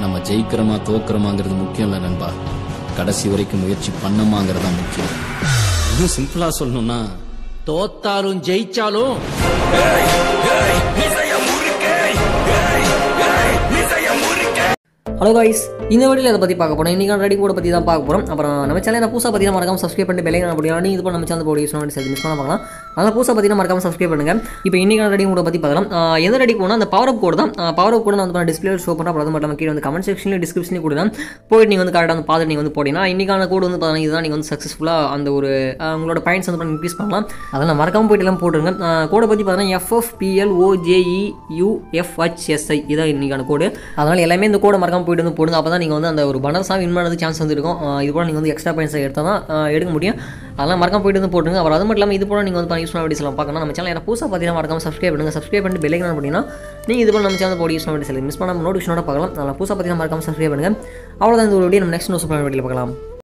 நம்ம ஜெயிக்கிறோமா தோக்குறோமாங்கிறது முக்கியம் இல்லை நண்பா கடைசி வரைக்கும் முயற்சி பண்ணமாங்கிறது தான் முக்கியம் இன்னும் சிம்பிளா சொல்லணும்னா தோத்தாலும் ஜெயிச்சாலும் ஹலோ guys இந்த வீடியோவில் அதை பற்றி பார்க்க போகிறோம் இன்றைக்கான ரெடி கூட பற்றி தான் பார்க்க போகிறோம் அப்புறம் நம்ம சேனல் புதுசாக பற்றி மறக்காம சப்ஸ்கிரைப் பண்ணிட்டு பெல்லைக்கன் அப்படின்னா இது பண்ண நம்ம சேனல் போடி யூஸ் பண்ணி மிஸ் பண்ண பார்க்கலாம் அதனால் புதுசாக பற்றி மறக்காம சப்ஸ்கிரைப் பண்ணுங்கள் இப்போ இன்றைக்கான ரெடி கூட பற்றி பார்க்கலாம் ஆஹ் எந்த ரெடி போனால் அந்த பவர் அப் கோட் தான் பவர் அப் கூட நான் வந்து டிஸ்பிளே ஷோ பண்ணுறேன் அப்புறம் அது மட்டும் இல்லாமல் கீழே வந்து கமெண்ட் செக்ஷன்லேயும் டிஸ்கிரிப்ஷன்லையும் கூட தான் போயிட்டு நீங்கள் வந்து கரெக்டாக வந்து பார்த்துட்டு நீங்கள் வந்து போட்டிங்கன்னா இன்றைக்கான கோடு வந்து பார்த்தீங்கன்னா இதுதான் நீங்கள் வந்து சக்ஸஸ்ஃபுல்லாக அந்த ஒரு ஆஹ் உங்களோட பாயிண்ட்ஸ் வந்து இன்க்ரீஸ் பண்ணலாம் அதெல்லாம் மறக்காம போயிட்டு எல்லாம் போட்டுருங்க கோடை பற்றி பார்த்தீங்கன்னா எஃப்எஃபிஎல் ஓஜேஇ யூஎஃப்ஹெச்எஸ்ஐ இதான் இன்றைக்கான கோடு அதனால் எல்லாமே இந்த கோடை மறக்காம போயிட்டு வந்து போடுங்க அப்போ தான் நீங்கள் வந்து அந்த ஒரு பனர்ஸாக வின் பண்ணுறது சான்ஸ் வந்து இருக்கும் ஆஹ் இது போல் நீங்கள் வந்து எக்ஸ்ட்ரா பாயிண்ட்ஸ் எடுத்தால் தான் ஆஹ் எடுக்க முடியும் அதெல்லாம் மறக்காம போயிட்டு வந்து போட்டுங்க அப்புறம் அது மட்டும் இல்லாமல் இது போல் நீங்கள் வந்து யூஸ் பண்ண வீடியோஸ்லாம் பார்க்கணும் நம்ம சேனல் யாரும் புதுசாக பார்த்தீங்கன்னா மறக்காம சப்ஸ்கிரைப் பண்ணுங்கள் சப்ஸ்கிரைப் பண்ணிட்டு பெல்லைக்கன் பண்ணிங்கன்னா நீங்கள் இது போல் நம்ம சேனல் போடி யூஸ் பண்ண வீடியோஸ் மிஸ் பண்ணாமல் நோட்டிஃபிகேஷனோட பார்க்கலாம் அதனால் புதுசாக பார்த்தீங்கன்னா மறக்காம சப்ஸ்கிரைப் பண்ணுங்கள் அவ்வளோதான் இந்த ஒரு வீடியோ நம்ம நெக்ஸ்ட் நோஸ் பண்ண வீடியோ பார்க்கலாம்